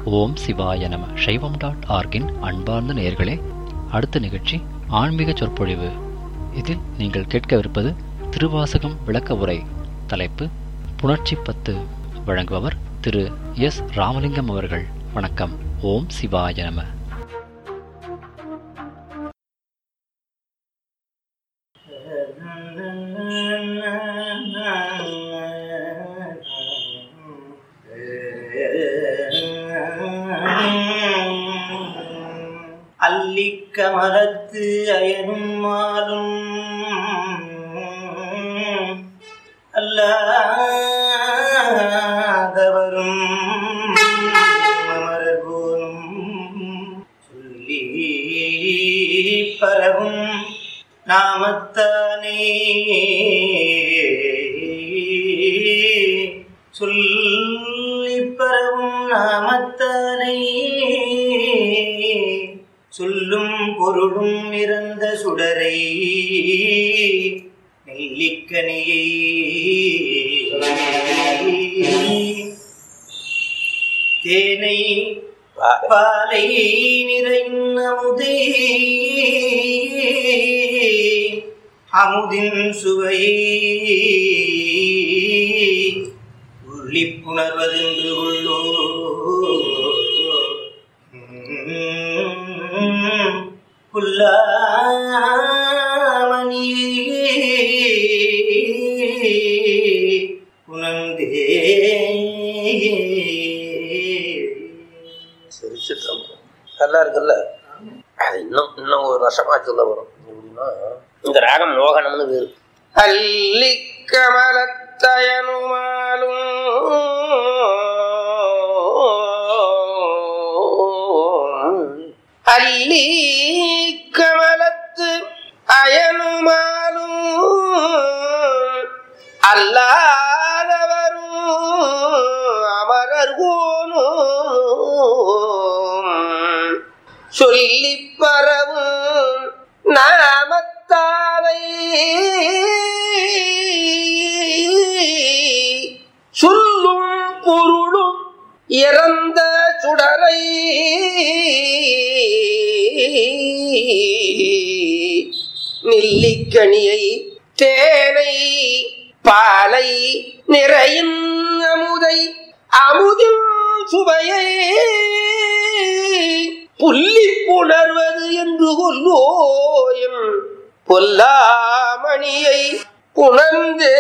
ஓம் சிவாய நம சைவம் டாட் ஆர்கின் அன்பார்ந்த நேயர்களே அடுத்த நிகழ்ச்சி ஆன்மீக சொற்பொழிவு இதில் நீங்கள் கேட்கவிருப்பது திருவாசகம் விளக்க உரை தலைப்பு புணர்ச்சி பத்து வழங்குபவர் திரு எஸ் ராமலிங்கம் அவர்கள் வணக்கம் ஓம் சிவாய நம அல்லிக்கமலத்து அயனும் மாலும் அல்லாதவரும் அமரகோனும் சொல்லி பரவும் நாமத்தானே சொல்லி பரவும் நாமத்தானே சொல்லும் பொருளும் இறந்த சுடரை நெல்லிக்கனியை தேனை பாலை நிறைந்த அமுதே அமுதின் சுவை உள்ளிப்புணர்வதென்று உள்ளோ புல்லாமணியே உணர்ந்தே சிரிச்சிட்டோம் நல்லா இருக்குல்ல அது இன்னும் இன்னும் ஒரு ரசமா சொல்ல வரும் எப்படின்னா இந்த ராகம் மோகனம்னு பேரு அல்லிக்கமலத்தயனுமாலும் அல்லி கமலத்து அயனுமாலும் அல்லாதவரும் அமரர்கோனும் சொல்லிப் பரவும் நாமத்தானை சொல்லும் பொருளும் இறந்த சுடரை நெல்லிக்கனியை தேனை பாலை நிறையின் அமுதை அமுதின் சுவையை புள்ளி புணர்வது என்று கொல்லோயம் பொல்லாமணியை புணர்ந்தே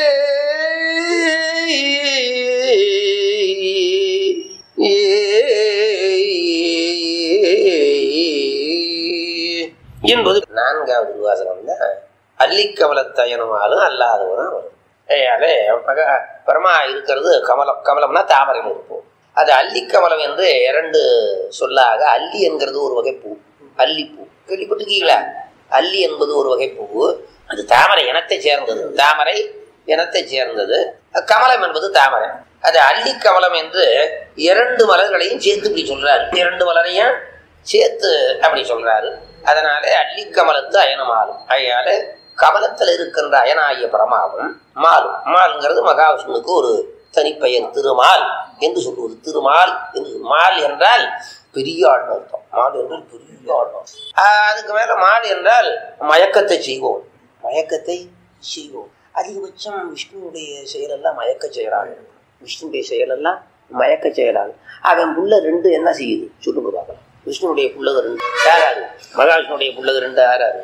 என்பது நான்காவது வாசகம் தான் அல்லிக்கமலத்தயனுமாலும் அல்லாதவரும் வரும் ஏயாலே மக பரமா இருக்கிறது கமலம் கமலம்னா தாமரையில் இருப்போம் அது அல்லிக்கமலம் என்று இரண்டு சொல்லாக அல்லி என்கிறது ஒரு வகை பூ அல்லிப்பூ கேள்விப்பட்டிருக்கீங்களா அல்லி என்பது ஒரு வகை பூ அது தாமரை இனத்தை சேர்ந்தது தாமரை இனத்தை சேர்ந்தது கமலம் என்பது தாமரை அது அல்லி கமலம் என்று இரண்டு மலர்களையும் சேர்த்து இப்படி சொல்றாரு இரண்டு மலரையும் சேர்த்து அப்படி சொல்றாரு அதனால அல்லி கமலத்து அயனமாலும் அதனால கமலத்தில் இருக்கின்ற அயனாகிய பரமாவும் மாலும் மால்ங்கிறது மகாவிஷ்ணுவுக்கு ஒரு தனிப்பெயர் திருமால் என்று சொல்லுவது திருமால் என்று மால் என்றால் பெரிய ஆள்னு அர்த்தம் மால் என்றால் பெரிய ஆள்னு அர்த்தம். ஆஹ் அதுக்கு மேல மால் என்றால் மயக்கத்தை செய்வோம் மயக்கத்தை செய்வோம் அதிகபட்சம் விஷ்ணுவுடைய செயலெல்லாம் மயக்க செயலாக விஷ்ணுடைய செயலெல்லாம் மயக்க செயலாக அவன் புள்ள ரெண்டு என்ன செய்யுது சொல்லுங்க பார்க்கலாம் விஷ்ணுடைய புள்ளக ரெண்டு யாராரு மகாவிஷ்ணுடைய புள்ளக ரெண்டு யாராரு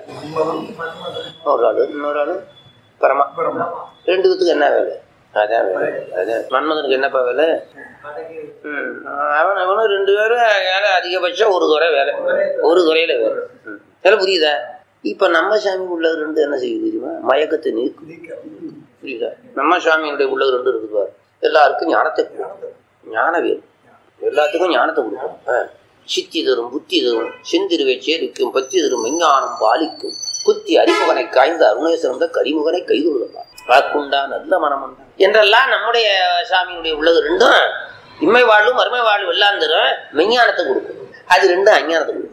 ஒரு ஆளு இன்னொரு ஆளு பரமா ரெண்டு பேத்துக்கு என்ன வேலை அதான் வேலை அதான் மன்மதனுக்கு என்னப்பா வேலை ம், அவன் அவனும் ரெண்டு பேரும் வேலை அதிகபட்சம் ஒரு துறை வேலை ஒரு துறையில வேலை ம். வேலை புரியுதா இப்ப நம்ம சாமி உள்ள ரெண்டு என்ன செய்யுது தெரியுமா மயக்கத்தை நீக்கு புரியுதா நம்ம சாமியினுடைய உள்ள ரெண்டு இருக்குது பாரு எல்லாருக்கும் ஞானத்தை கொடுக்கும் ஞான வேல் எல்லாத்துக்கும் ஞானத்தை கொடுக்கும் ஆ. சித்தி தரும் புத்தி தரும் செந்திருவை சேரிக்கும் பத்தி தரும் மெஞ்ஞானம் பாலிக்கும் குத்தி அறிமுகனை காய்ந்த அருணேஸ்வரந்த கரிமுகனை கைதுள்ளதா வாக்குண்டா நல்ல மனமுண்டா என்றெல்லாம் நம்முடைய சாமியினுடைய உள்ளது ரெண்டும் இம்மை வாழும் மறுமை வாழும் எல்லாம் தரும் மெஞ்ஞானத்தை கொடுக்கும் அது ரெண்டும் அஞ்ஞானத்தை கொடுக்கும்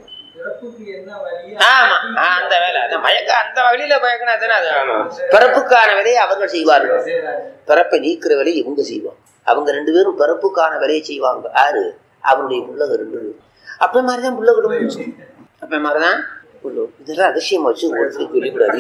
ஆமா ஆ, அந்த வேலை அந்த மயக்க அந்த வழியில மயக்கினா தானே அது ஆமா. பிறப்புக்கான வேலையை அவர்கள் செய்வார்கள் பிறப்பை நீக்கிற வேலையை இவங்க செய்வாங்க அவங்க ரெண்டு பேரும் பிறப்புக்கான வேலையை செய்வாங்க யாரு அவருடைய பிள்ளைங்க ரெண்டு பேரும் அப்ப மாதிரிதான் பிள்ளை விடும் அப்ப மாதிரிதான் பிள்ளை இதெல்லாம் ரகசியம் வச்சு ஒருத்தருக்கு சொல்லிவிடாது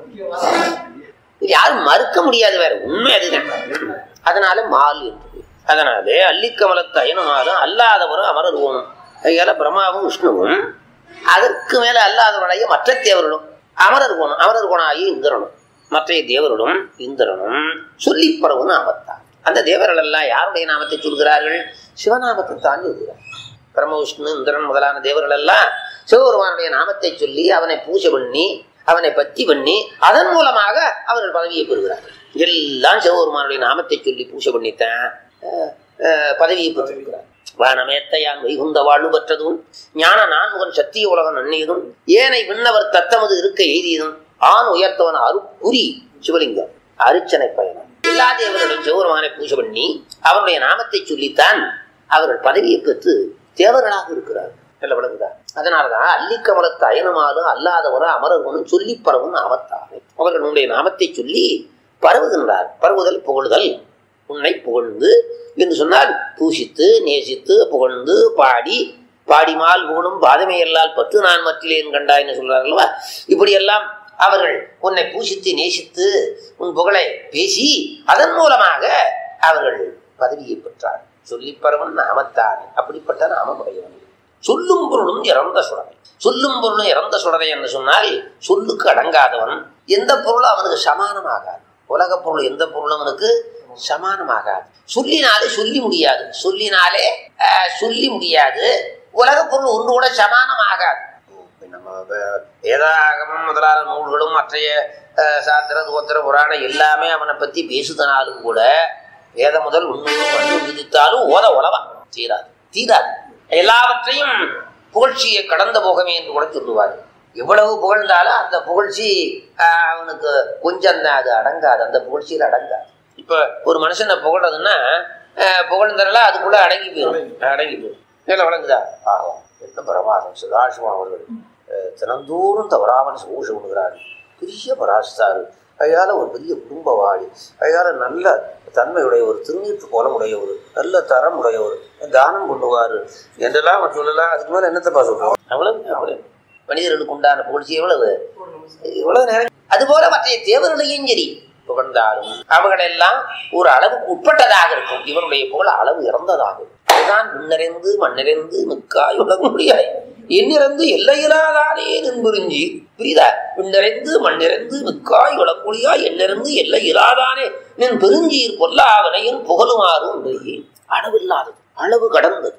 இது யாரும் மறுக்க முடியாது வேற உண்மை அதுதான் அதனால மால் என்று அதனாலே அல்லிக்கமலத்து அயனமாலும் அல்லாதவரும் அமரருவனும் அதனால பிரம்மாவும் விஷ்ணுவும் அதற்கு மேல அல்லாதவனாகிய மற்ற தேவர்களும் அமரர் குணம் அமரர் குணாகி இந்திரனும் மற்ற தேவர்களும் இந்திரனும் சொல்லி பரவும் நாமத்தான் அந்த தேவர்கள் எல்லாம் யாருடைய நாமத்தை சொல்கிறார்கள் சிவநாமத்தை தான் சொல்கிறார் பிரம்ம விஷ்ணு இந்திரன் முதலான தேவர்கள் எல்லாம் சிவபெருமானுடைய நாமத்தை சொல்லி அவனை பூஜை பண்ணி அவனை பத்தி பண்ணி அதன் மூலமாக அவர்கள் பதவியை பெறுகிறார்கள் எல்லாம் சிவபெருமானுடைய நாமத்தை சொல்லி பூஜை பண்ணித்தான் அஹ், அஹ், பதவியை பெற்றிருக்கிறார் வானமேத்தையான் வைகுந்த வாழ்வு பெற்றதும் ஞான நான்முகன் சத்திய உலகம் நன்னியதும் ஏனை விண்ணவர் தத்தமது இருக்க எய்தியதும் ஆண் உயர்த்தவன் அருப்புரி சிவலிங்கம் அரிச்சனை பயணம் எல்லா தேவர்களும் சிவபெருமானை பூஜை பண்ணி அவருடைய நாமத்தை சொல்லித்தான் அவர்கள் பதவியை பெற்று தேவர்களாக இருக்கிறார் நல்ல விளங்குதா அதனாலதான் அல்லிக்கமலத்து அயனமாலும் அல்லாதவரும் அமரர்களும் சொல்லி பரவும் நாமத்தாகும் அவர்கள் உன்னுடைய நாமத்தை சொல்லி பரவுகின்றார் பரவுதல் புகழுதல் உன்னை புகழ்ந்து என்று சொன்னால் பூசித்து நேசித்து புகழ்ந்து பாடி பாடிமால் புகழும் பாதமையல்லால் பத்து நான் மற்றிலேன் கண்டாய்னு சொல்றார் அல்லவா இப்படியெல்லாம் அவர்கள் உன்னை பூசித்து நேசித்து உன் புகழை பேசி அதன் மூலமாக அவர்கள் பதவியை பெற்றார் சொல்லி பரவன் நாமத்தானே அப்படிப்பட்ட நாமமுடையவன் சொல்லும் பொருளும் இறந்த சுடரை சொல்லும் பொருளும் இறந்த சுடரை என்று சொன்னால் சொல்லுக்கு அடங்காதவன் எந்த பொருளும் அவனுக்கு சமானமாகாது உலக பொருள் எந்த பொருளும் அவனுக்கு சமானமாகாது சொல்லினாலே சொல்லி முடியாது சொல்லினாலே ஆஹ், சொல்லி முடியாது உலக பொருள் ஒன்று கூட சமானமாகாது நம்ம வே- வேதாகமம் முதலான நூல்களும் மற்றைய ஆஹ், சாத்திர தோத்திர புராணம் எல்லாமே அவனை பத்தி பேசுதனாலும் கூட வேத முதல் உண்மையும் மண்ணு விதித்தாலும் ஓத உலவா தீராது தீராது எல்லாவற்றையும் புகழ்ச்சியை கடந்த போகமே என்று கூட சொல்லுவார் எவ்வளவு புகழ்ந்தாலும் அந்த புகழ்ச்சி ஆஹ், அவனுக்கு கொஞ்சம் தான் அது அடங்காது அந்த புகழ்ச்சியில் அடங்காது இப்ப ஒரு மனுஷனை புகழ்றதுன்னா ஆஹ், புகழ்ந்தரலாம் அதுக்குள்ள அடங்கி போயிடும் அடங்கி போயிடும் இல்லை வழங்குதா ஆகும் என்ன பிரமாதம் சதாசிவம் அவர்கள் ஆஹ், தினந்தோறும் தவறாமல் சூஷ விடுகிறார் பெரிய பராசித்தாரு அயால ஒரு பெரிய குடும்பவாளி அயால நல்ல தன்மையுடைய ஒரு திருநீற்று கோலம் உடையவர் நல்ல தரம் உடையவர் தானம் கொண்டுவாரு என்றெல்லாம் அவன் சொல்லலாம் அதுக்கு மேல என்னத்தப்பா சொல்றோம் அவ்வளவு அவ்வளவு மனிதர்களுக்கு உண்டான புகழ்ச்சி எவ்வளவு இவ்வளவு நேரம் அதுபோல மற்ற தேவர்களையும் சரி புகழ்ந்தாலும் அவர்களெல்லாம் ஒரு அளவுக்கு உட்பட்டதாக இருக்கும் இவருடைய புகழ் அளவு இறந்ததாகும் அதுதான் விண்ணறிந்து மண்ணிறைந்து மிக்காய் உலக முடியாய் எண்ணிறந்து எல்லையிலாதானே நின்புரிஞ்சி புரியுதா விண்ணறிந்து மண்ணிறைந்து மிக்காய் உலகுழியாய் எண்ணிறந்து எல்லை இலாதானே நின் பெருஞ்சீர் பொல்லாவனையும் புகழுமாறு ஒன்றையே அளவில்லாதது அளவு கடந்தது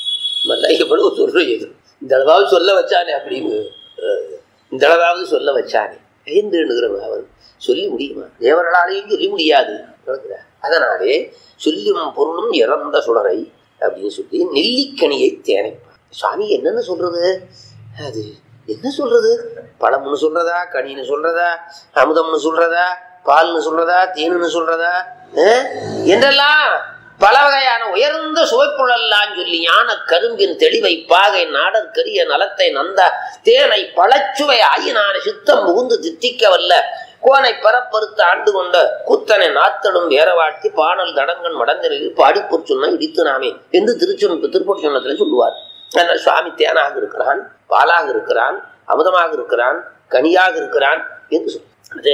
மல்ல எவ்வளவு சொல்றது இந்த அளவாவது சொல்ல வச்சானே அப்படின்னு அஹ், இந்த அளவாவது சொல்ல வச்சானே ஐந்துங்கிறவன் அவன் சொல்லி முடியுமா தேவர்களாலேயும் சொல்லி முடியாது விளக்குதா? அதனாலே சொல்லும் பொருளும் இறந்த சுடரை அப்படின்னு சொல்லி நெல்லிக்கனியை தேனைப்பான் சுவாமி என்னன்னு சொல்றது அது என்ன சொல்றது பழம்னு சொல்றதா கனின்னு சொல்றதா அமுதம்னு சொல்றதா பால்னு சொல்றதா தேனுன்னு சொல்றதா அஹ்? என்றெல்லாம் பல வகையான உயர்ந்த சுவைப்பொருளெல்லாம் சொல்லி ஞான கரும்பின் தெளிவை பாகை நாடற்கரிய நலத்தை நந்த தேனை பழச்சுவை ஆயினான சித்தம் புகுந்து தித்திக்க வல்ல கோனை பரப்பறுத்து ஆண்டு கொண்ட கூத்தனை நாத்தடும் வேறவாட்டி பாடல் தடங்கன் மடங்கரில் பாடிப்போர் சொன்ன இடித்து நாமே என்று திருச்சொன் திருப்பூர் சொன்னத்துல சொல்லுவார் அதனால் சுவாமி தேனாக இருக்கிறான் பாலாக இருக்கிறான் அமுதமாக இருக்கிறான் கனியாக இருக்கிறான் என்று சொல் அது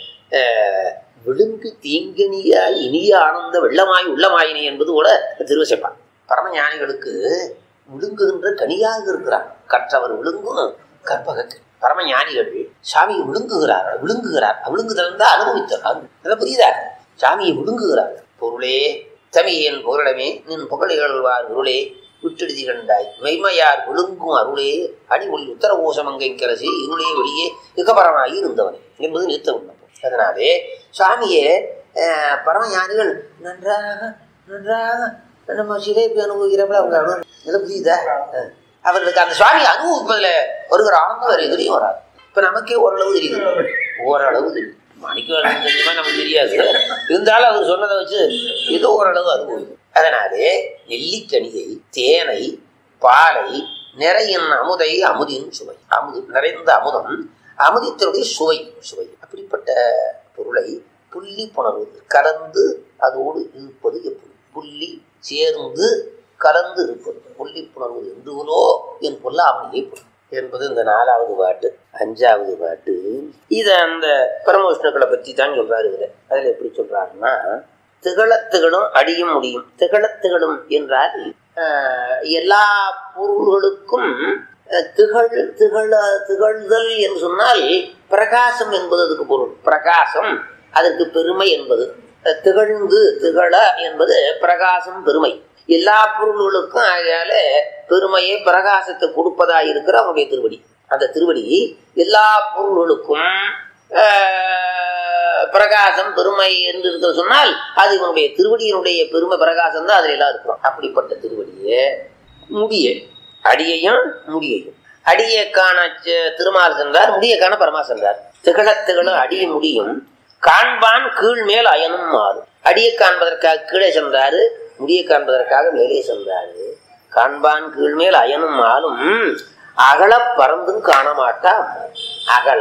அஹ், விழுங்கு தீங்கனியா இனிய ஆனந்த வெள்ளமாய் உள்ளமாயினி என்பது கூட திருவசைப்பான் பரமஞானிகளுக்கு விழுங்குகின்ற கனியாக இருக்கிறான் கற்றவர் விழுங்கும் கற்பகக்கு பரமஞானிகள் சாமியை விழுங்குகிறார் விழுங்குகிறார் விழுங்குதல் தான் அனுபவித்தார் அதான் புரியுதா சாமியை விழுங்குகிறார் பொருளே தமியன் புகழமே நின் புகழிகழ்வார் பொருளே விட்டெழுதி கண்டாய் மெய்மையார் விழுங்கும் அருளே அடி ஒளி உத்தர கோசமங்கை கரசி இருளே வெளியே இகபரமாகி இருந்தவனே என்பது நிறுத்த விண்ணப்பம் அதனாலே சாமியே அஹ், பரமஞானிகள் நன்றாக நன்றாக நம்ம சிலைப்பி அனுபவிக்கிறப்பல அவங்க அனு இதில் புரியுதா அஹ். அவர்களுக்கு அந்த சுவாமி அனுபவிப்பதில் வருகிற ஆனந்தம் வேறு எதுலையும் வராது இப்போ நமக்கே ஓரளவு தெரியுது ஓரளவு தெரியும் மணிக்கு தெரியுமா நமக்கு தெரியாது இருந்தாலும் அவர் சொன்னதை வச்சு ஏதோ ஓரளவு அனுபவிக்கும் அதனாலே நெல்லிக்கனியை தேனை பாலை நிறையின் அமுதை அமுதின் சுவை அமுது நிறைந்த அமுதம் அமுதித்தருடைய சுவை சுவை அப்படிப்பட்ட பொருளை புள்ளி புணர்வது கலந்து அதோடு இருப்பது எப்படி புள்ளி சேர்ந்து கலந்து இருப்பது புள்ளிப்புணர்வு என்றுவலோ என் பொல்லாமணியை என்பது இந்த நாலாவது பாட்டு அஞ்சாவது பாட்டு இத அந்த பரமவிஷ்ணுக்களை பற்றி தான் சொல்றாரு இதுல அதுல எப்படி சொல்றாருன்னா திகழத்துகளும் அடியும் முடியும் திகழத்துகளும் என்றால் ஆஹ், எல்லா பொருள்களுக்கும் அஹ், திகழ் திகழ திகழ்தல் என்று சொன்னால் பிரகாசம் என்பது அதுக்கு பொருள் பிரகாசம் அதற்கு பெருமை என்பது அஹ், திகழ்ந்து திகழ என்பது பிரகாசம் பெருமை எல்லா பொருள்களுக்கும் ஆகையால பெருமையை பிரகாசத்தை கொடுப்பதா இருக்கிற அவனுடைய திருவடி அந்த திருவடி எல்லா பொருள்களுக்கும் ஆஹ், பிரகாசம் பெருமை என்று இருக்க சொன்னால் அது இவனுடைய திருவடியினுடைய பெருமை பிரகாசம் தான் அதுல எல்லாம் இருக்கும் அப்படிப்பட்ட திருவடியே முடிய அடியையும் முடியையும் அடியை காண செ- திருமால் சென்றார் முடிய காண பரமா சென்றார் திகழ திகழ அடிய முடியும் காண்பான் கீழ் மேல் அயனும் மாறும் அடியை காண்பதற்காக கீழே சென்றாரு முடியை காண்பதற்காக மேலே சென்றாரு காண்பான் கீழ் மேல் அயனும் ஆளும் அகல பறந்தும் காண மாட்டா அகல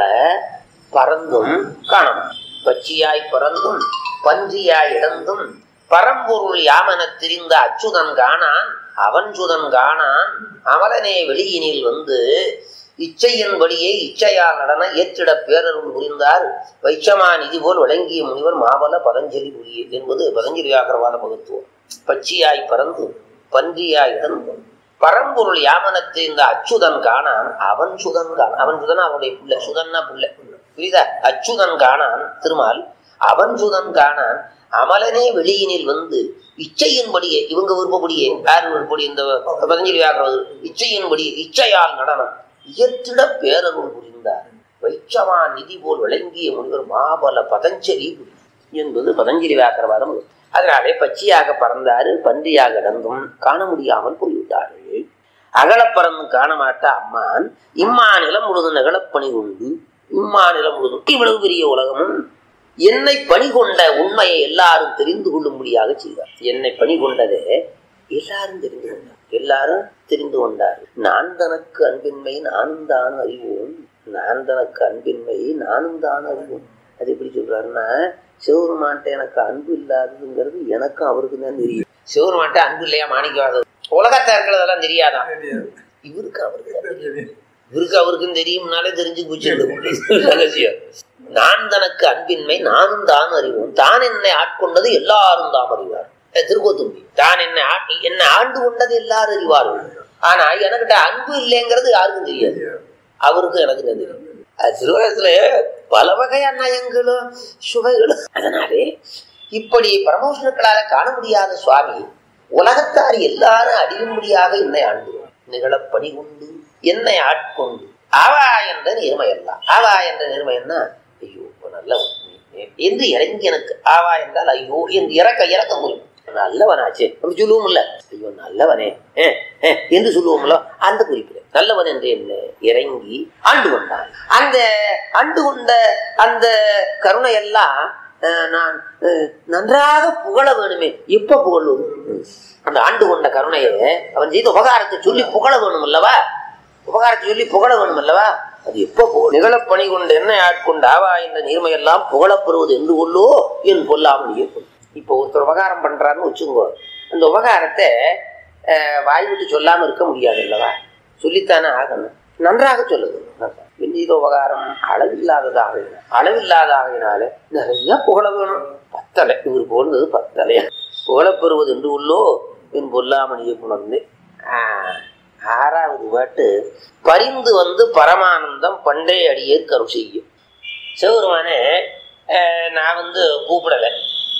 பறந்தும் காணாம் பச்சியாய் பறந்தும் பன்றியாய் இடந்தும் பரம்பொருள் யாமனத் திரிந்த அச்சுதன் காணான் அவன் சுதன் காணான் அமலனே வெளியினில் வந்து இச்சையின்படியே இச்சையால் நடன ஏற்றிட பேரருள் புரிந்தார் வைச்சமா நிதி போல் விளங்கிய முனிவர் மாவல பதஞ்சலி புரிய என்பது பதஞ்சலி வியாகரவாத மகத்துவம் பச்சியாய் பறந்து பன்றியாய் இடந்தும் பரம்பொருள் யாமனத்தை இந்த அச்சுதன் காணான் அவன் சுதன் காணான் அவன் சுதன் அவனுடைய பிள்ளை சுதன்னா பிள்ளை புரியுதா அச்சுதன் காணான் திருமால் அவன் சுதன் காணான் அமலனே வெளியினில் வந்து இச்சையின்படியே இவங்க விருப்பப்படியே யார் விருப்பப்படி இந்த பதஞ்சலி வியாகரவது இச்சையின்படியே இச்சையால் நடனம் இயற்றிட பேரருள் புரிந்தார் வைச்சமா நிதி போல் விளங்கிய முனிவர் மாபல பதஞ்சலி என்பது பதஞ்சலி வியாக்கரவாதம் அதனாலே பச்சையாக பறந்தாரு பன்றியாக இடந்தும் காண முடியாமல் போய்விட்டார்கள் அகலப் பறந்தும் காண மாட்டா அம்மான் இம்மாநிலம் முழுதும் நகலப்பணி கொண்டு இம்மாநிலம் முழுதும் இவ்வளவு பெரிய உலகமும் என்னை பணி கொண்ட உண்மையை எல்லாரும் தெரிந்து கொள்ளும்படியாக செய்தார் என்னை பணி கொண்டதே எல்லாரும் தெரிந்து கொண்டார் எல்லாரும் தெரிந்து கொண்டார் நான் தனக்கு அன்பின்மை நானும் தான் அறிவோம் நான் தனக்கு அன்பின்மை நானும் தான் அறிவோம் அது எப்படி சொல்றாருன்னா சிவபெருமான்ட்ட எனக்கு அன்பு இல்லாததுங்கிறது எனக்கும் அவருக்கு தான் தெரியும் சிவபெருமான்ட்ட அன்பு இல்லையா மாணிக்கவாதம் உலகத்தை இருக்கிறதெல்லாம் தெரியாதான் இவருக்கு அவருக்கு தான் தெரியும். இவருக்கு அவருக்கும் தெரியும்னாலே தெரிஞ்சு போச்சு இந்த ரகசியம் நான் தனக்கு அன்பின்மை நானும் தான் அறிவோம் தான் என்னை ஆட்கொண்டது எல்லாரும் தாம் அறிவார் அஹ் திருக்கோத்தும்பி தான் என்னை ஆட்- என்னை ஆண்டு கொண்டது எல்லாரும் அறிவார்கள் ஆனா எனக்கிட்ட அன்பு இல்லைங்கிறது யாருக்கும் தெரியாது அவருக்கும் எனக்கு தான் தெரியும் அது திருவாரத்துல பல வகையான நயங்களும் சுவைகளும் அதனாலே இப்படி பரமோஷர்களால காண முடியாத சுவாமி உலகத்தார் எல்லாரும் அறியும்படியாக என்னை ஆண்டுவார் நிகழப்படி கொண்டு என்னை ஆட்கொண்டு ஆவா என்ற நேர்மை எல்லாம் ஆவா என்ற நேர்மை என்ன ஐயோ இப்ப நல்ல என்று இறங்கி எனக்கு ஆவா என்றால் ஐயோ என்று இறக்க இறக்க முடியும் நல்லவனாச்சே அப்படி சொல்லுவோம்ல ஐயோ நல்லவனே ஏ, ஏ, என்று சொல்லுவோம்ல அந்த குறிப்பிட நல்லவன் என்று என்ன இறங்கி ஆண்டு கொண்டான் அந்த ஆண்டு கொண்ட அந்த கருணை எல்லாம் அஹ், நான் அஹ், நன்றாக புகழ வேணுமே எப்ப புகழுவது அந்த ஆண்டு கொண்ட கருணையை அவன் செய்த உபகாரத்தை சொல்லி புகழ வேணும் அல்லவா உபகாரத்தை சொல்லி புகழ வேணும் அல்லவா அது எப்போ புகழ் நிகழப் பணி கொண்டு என்ன ஆட்கொண்டு ஆவா என்ற நீர்மையெல்லாம் புகழப்பெறுவது என்று கொள்ளோ என் கொல்லாமல் ஏற்படும் இப்போ ஒருத்தர் உபகாரம் பண்றாருன்னு வச்சுக்கோ அந்த உபகாரத்தை அஹ், வாய் விட்டு சொல்லாம இருக்க முடியாது அல்லவா சொல்லித்தானே ஆகணும் நன்றாக சொல்லுது வெஞ்சீத உபகாரம் அளவில்லாததாக அளவில்லாததாகினால நிறைய புகழ வேணும் பத்தலை இவர் போனது பத்தலை புகழப்பெறுவது என்று உள்ளோ என் பொல்லாமணியை புணர்ந்து ஆஹ், ஆறாவது பாட்டு பரிந்து வந்து பரமானந்தம் பண்டே அடியே கரு செய்யும் சிவபெருமானே அஹ், நான் வந்து கூப்பிடலை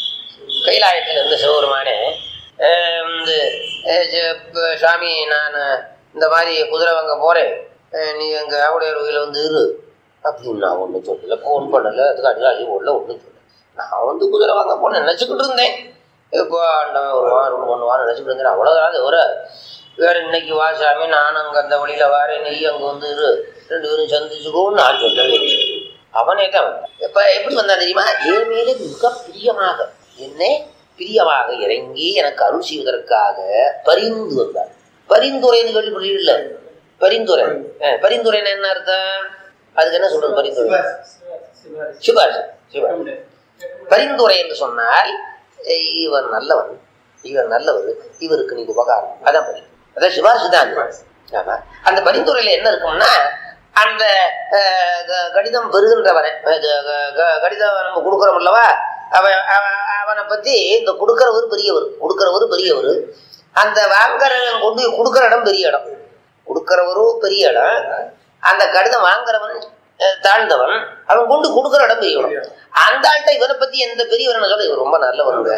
கைலாயத்தில் இருந்த சிவபெருமானே அஹ், வந்து அஹ், ச- இப்ப சாமி நான் இந்த மாதிரி குதிரை வாங்க போகிறேன் நீ எங்கள் ஆவுடையார் கோயில வந்து இரு அப்படின்னு நான் ஒன்றும் சொல்லலை ஃபோன் பண்ணலை அதுக்கு அடிக்காடி ஓடல ஒன்றும் சொல்லலை நான் வந்து குதிரை வாங்க போனேன் நினச்சிக்கிட்டு இருந்தேன் இப்போ ஆண்டவன் ஒரு வாரம் ஒன்று வாரம் நினச்சிக்கிட்டு இருந்தேன் அவ்வளோதான் ஒரு வேற இன்னைக்கு வா சாமி நானும் அங்கே அந்த வழியில் வாரேன் நீ அங்கே வந்து இரு ரெண்டு பேரும் சந்திச்சுக்கோன்னு நான் சொல்லலை அவனே தான் வந்தான் இப்போ எப்படி வந்தான் தெரியுமா என் மேலே மிக பிரியமாக என்னை பிரியமாக இறங்கி எனக்கு அருள் செய்வதற்காக பரிந்து வந்தார் பரிந்துரைன்னு கேள்விப்பட்டீங்கல்ல பரிந்துரை அஹ், பரிந்துரைன்னு என்ன அர்த்தம் அதுக்கு என்ன சொல்றது பரிந்துரை சிபாஷ் சிபாஷ் பரிந்துரை என்று சொன்னால் அஹ், இவன் நல்லவன் இவர் நல்லவர் இவருக்கு நீங்க உபகாரம் அதான் பரிந்து அதான் சிபாரிசு தான் அது. ஆமா அந்த பரிந்துரையில என்ன இருக்கும்னா அந்த அஹ், க- கடிதம் பெறுகின்றவனை அது, க- க- கடிதம் நம்ம கொடுக்குறோம் அல்லவா அவன் அவன் அவனை பத்தி இந்த கொடுக்கிறவர் பெரியவர் கொடுக்கிறவர் பெரியவர் அந்த வாங்குறவன் கொண்டு போய் கொடுக்குற இடம் பெரிய இடம் கொடுக்கிறவரும் பெரிய இடம் அந்த கடிதம் வாங்குறவன் அஹ், தாழ்ந்தவன் அவன் கொண்டு கொடுக்குற இடம் பெரிய இடம் அந்த ஆள்கிட்ட இவனை பத்தி எந்த பெரியவன் சொல்ல இவர் ரொம்ப நல்லவனுங்க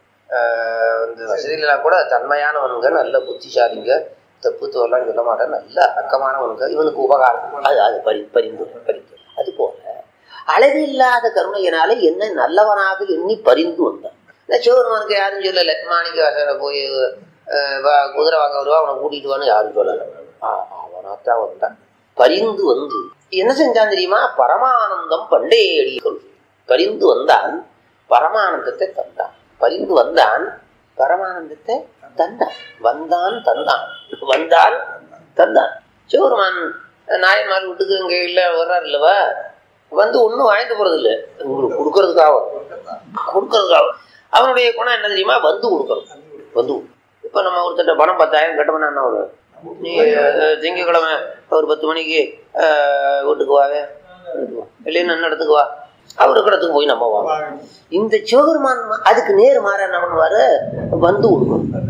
ஆஹ் இந்த வசதியிலாம் கூட தன்மையானவனுங்க நல்ல புத்திசாலிங்க தப்பு தோலாம் சொல்ல மாட்டேன் நல்ல அக்கமானவனுங்க இவனுக்கு உபகாரம் அது அது பரி பரிந்துரை பரிந்துரை அது போல அளவில்லாத கருணையினால என்ன நல்லவனாக எண்ணி பரிந்து வந்தான் இந்த சிவருமானுக்கு யாரும் சொல்லலை மாணிக்க வாசனை போய் ஆஹ் வா குதிரை வாங்க வருவா அவனை கூட்டிட்டு வான்னு யாரும் சொல்லலை அவனாத்தான் வந்தான் பரிந்து வந்து என்ன செஞ்சான் தெரியுமா பரமானந்தம் பண்டேடி கொள்கை பரிந்து வந்தான் பரமானந்தத்தை தந்தான் பரிந்து வந்தான் பரமானந்தத்தை தந்தான் வந்தான் தந்தான் வந்தான் தந்தான் சிவருமான் நாயன்மார் வீட்டுக்கு இங்க இல்ல வர்றாரு இல்லவா வந்து ஒண்ணும் வாங்கிட்டு போறது இல்ல உங்களுக்கு கொடுக்கறதுக்காக வரும். கொடுக்கறதுக்காக அவனுடைய குணம் என்ன தெரியுமா வந்து கொடுக்கணும் வந்து கொடு. இப்ப நம்ம ஒருத்தட்ட பணம் பத்தாயிரம் கட்டணும்னா என்ன வரும் நீ அஹ், திங்கட்கிழமை ஒரு பத்து மணிக்கு அஹ், வீட்டுக்கு வாவே வீட்டுக்கு வா. இல்லைன்னா என்ன இடத்துக்கு வா அவருக்கு இடத்துக்கு போய் நம்ம வாங்க இந்த சிவபெருமான் ம- அதுக்கு நேர் மாற என்ன பண்ணுவாரு வந்து கொடுக்கணும்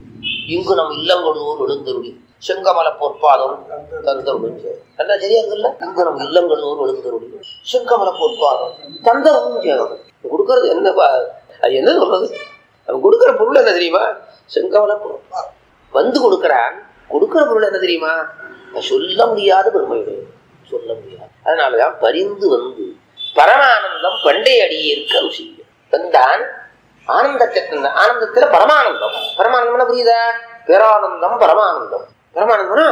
இங்கு நம் இல்லங்களூர் எழுந்தருளி செங்கமல பொற்பாதம் தந்தருளும் சேர். நல்லா சரியா இருக்குல்ல இங்கு நம் இல்லங்களூர் எழுந்தருளி செங்கமல பொற்பாதம் தந்தருளும் சேரும் கொடுக்கறது என்ன பா- அது என்ன சொல்றது அவன் கொடுக்கிற பொருள் என்ன தெரியுமா செங்கமல பொற்பாதம் வந்து கொடுக்கறான் கொடுக்கிற பொருள் என்ன தெரியுமா சொல்ல முடியாத பெருமையுடைய சொல்ல முடியாது அதனாலதான் பரிந்து வந்து பரமானந்தம் பண்டை அடியிருக்கு அவசியம் வந்தான் ஆனந்தத்தை தந்தான் ஆனந்தத்துல பரமானந்தம் பரமானந்தம்னா புரியுதா பேரானந்தம் பரமானந்தம் பரமானந்தம்னா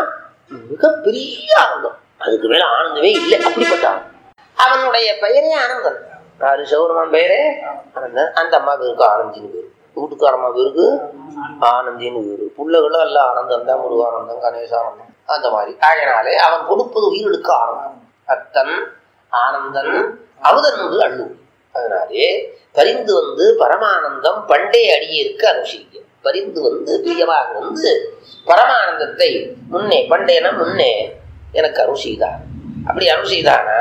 மிகப்பெரிய ஆனந்தம் அதுக்கு மேல ஆனந்தமே இல்லை அப்படிப்பட்ட ஆனந்தம். அவனுடைய பெயரே ஆனந்தம் யாரு சௌரமான் பெயரே ஆனந்தம் அந்த அம்மா பேருக்கு ஆனந்தின்னு பேரு வீட்டுக்கார அம்மா பேருக்கு ஆனந்தின்னு பேரு பிள்ளைகளும் எல்லாம் ஆனந்தம் தான் முருகானந்தம் கணேசானந்தம் அந்த மாதிரி ஆகையினாலே அவன் கொடுப்பது உயிரெடுக்க ஆனந்தம் அத்தன் ஆனந்தன் அமுதன் அள்ளு அதனாலே பரிந்து வந்து பரமானந்தம் பண்டே அடியிருக்கு அனுஷிக்கும் பரிந்து வந்து பிரியமாக வந்து பரமானந்தத்தை முன்னே பண்டேன முன்னே எனக்கு அருள் செய்தான் அப்படி அருள் செய்தானா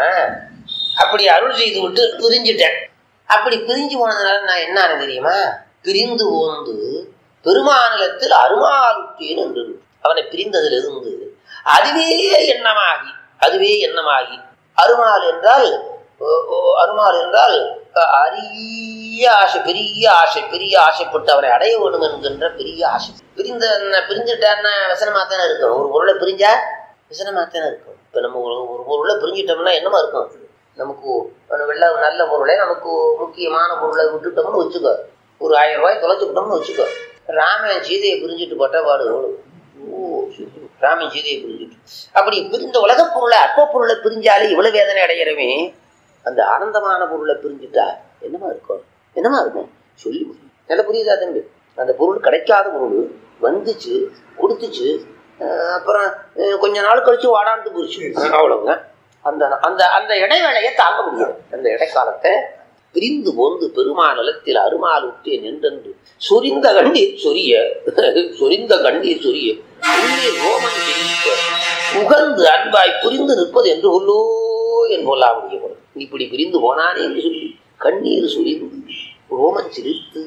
அப்படி அருள் செய்து விட்டு பிரிஞ்சுட்டேன் அப்படி பிரிஞ்சு போனதுனால நான் என்ன ஆனது தெரியுமா பிரிந்து ஓந்து பெருமாநிலத்தில் அருமாலுட்டேன் என்று அவனை பிரிந்ததிலிருந்து அதுவே எண்ணமாகி அதுவே எண்ணமாகி அருமால் என்றால் ஓ, ஓ, அருமால் என்றால் அஹ், அரிய ஆசை பெரிய ஆசை பெரிய ஆசைப்பட்டு அவனை அடைய வேண்டும் என்கின்ற பெரிய ஆசை பிரிந்த பிரிஞ்சுட்டான்னா வசனமா தானே இருக்கும் ஒரு பொருளை பிரிஞ்சா வசனமா தானே இருக்கும் இப்ப நம்ம ஒரு ஒரு பொருளை பிரிஞ்சிட்டோம்னா என்னமா இருக்கும் நமக்கு ஒரு வெள்ள நல்ல பொருளை நமக்கு முக்கியமான பொருளை விட்டுட்டோம்னு வச்சுக்கோ ஒரு ஆயிரம் ரூபாய் தொலைச்சுக்கிட்டோம்னு வச்சுக்கோ ராமன் சீதையை பிரிஞ்சுட்டு பட்ட பாடு எவ்வளவு ஓ, சரி. ராமன் சீதையை பிரிஞ்சுட்டு அப்படி பிரிந்த உலகப் பொருளை அற்ப பொருளை பிரிஞ்சாலே இவ்வளவு வேதனை அடைகிறவே அந்த ஆனந்தமான பொருளை பிரிஞ்சுட்டா என்னமா இருக்கும் என்னமா இருக்கும் சொல்லி முடியும் நல்லா புரியுதா தம்பி அந்த பொருள் கிடைக்காத பொருள் வந்துச்சு கொடுத்துச்சு அஹ் அப்புறம் அஹ் கொஞ்ச நாள் கழிச்சு வாடாண்டு போயிடுச்சு அவ்வளவுங்க அந்த அந்த அந்த இடைவேளையை தாங்க முடியாது அந்த இடைக்காலத்தை பிரிந்து போந்து பெருமாநலத்தில் அருமால் விட்டே நின்றென்று சொரிந்த கண்ணீர் சொரிய சொரிந்த கண்ணீர் சொரிய உள்ளே ரோமன் சிரிப்ப உகந்து அன்பாய் புரிந்து நிற்பது என்று உள்ளோ என் பொல்லா முடியப்படும் இப்படி பிரிந்து போனானே என்று சொல்லி கண்ணீர் சொரிந்து ரோமன் சிரித்து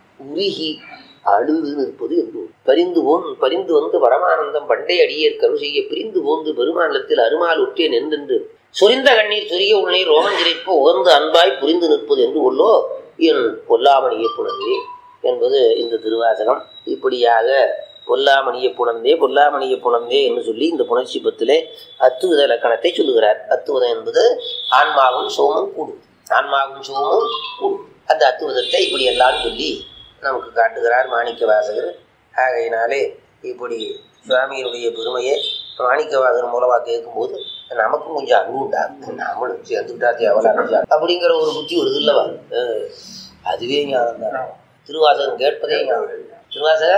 உருகி அழுது நிற்பது என்று பரிந்து போன் பரிந்து வந்து பரமானந்தம் பண்டை அடியேற் கரு செய்ய பிரிந்து போந்து பெருமாநிலத்தில் அருமால் உற்றேன் என்றென்று சொரிந்த கண்ணீர் சொரிய உள்ளே ரோமன் சிரிப்பு உகந்து அன்பாய் புரிந்து நிற்பது என்று உள்ளோ என் பொல்லாமணியை புணர்ந்தே என்பது இந்த திருவாசகம் இப்படியாக பொல்லாமணியை புணர்ந்தே பொல்லாமணியை புணர்ந்தே என்று சொல்லி இந்த புணர்ச்சி பத்திலே அத்துவித இலக்கணத்தை சொல்லுகிறார் அத்துவதம் என்பது ஆன்மாவும் சோமும் கூடும் ஆன்மாவும் சோமும் கூடும் அந்த அத்துவதத்தை இப்படி எல்லாம் சொல்லி நமக்கு காட்டுகிறார் மாணிக்க வாசகர் ஆகையினாலே இப்படி சுவாமியினுடைய பெருமையை மாணிக்க வாசகர் மூலமா கேட்கும்போது நமக்கும் கொஞ்சம் அன்பு உண்டாகும் நாமளும் சேர்ந்துக்கிட்டா தேவலா அப்படிங்கிற ஒரு புத்தி வருது இல்லவா அஹ் அதுவே ஞானம் தான் திருவாசகம் கேட்பதே ஞானம் திருவாசக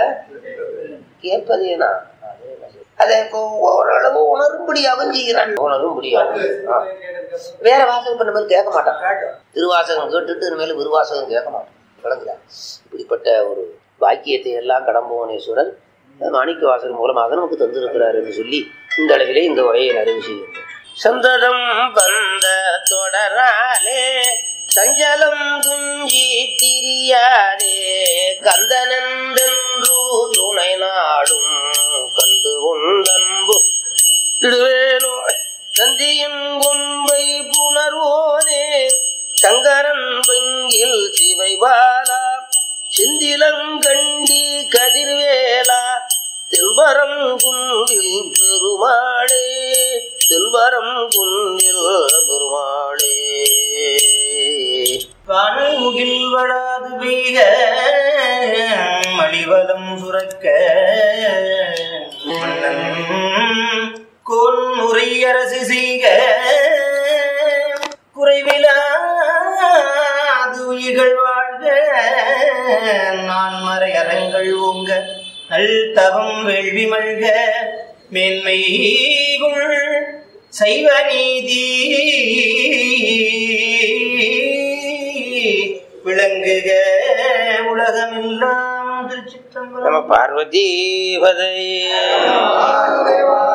கேட்பதே நான் அதை இப்போ ஓரளவு உணரும்படியாகவும் செய்கிறான் உணரும்படியாகவும் ஆ. வேற வாசகம் பண்ண மாதிரி கேட்க மாட்டான் திருவாசகம் கேட்டுட்டு இனிமேல் விருவாசகம் கேட்க மாட்டான் விளங்குதா இப்படிப்பட்ட ஒரு பாக்கியத்தை எல்லாம் கடம்புவனேஸ்வரர் மாணிக்கவாசர் மூலமாக நமக்கு தந்திருக்கிறார் என்று சொல்லி இந்த அளவிலே இந்த உரையை நிறைவு செய்கின்றோம் சந்ததம் வந்த தொடராலே சஞ்சலம் துஞ்சி திரியாதே கந்தனந்தென்று துணை நாடும் கண்டு உந்தன்பு இடுவேனோ நந்தியின் கொம்பை புணர்வோனே சங்கரன் பெங்கில் சிவைபாலா செந்திலங்கண்டி கதிர்வேலா தென்பரம் குன்றில் பெருமாளே தென்பரம் குன்றில் பெருமாளே வானமுகில் வடாது பெய்க மலிவலம் சுரக்க மன்னன் கோன் முறை அரசு செய்க குறைவிலாது உயிர்கள் வாழ்க நான் மறை அறங்கள் ஓங்க நல் தவம் வேள்வி மல்க மேன்மைகுள் சைவ நீதி விளங்குக உலகமெல்லாம் திருச்சிற்றம்பலம் நம பார்வதி பதையே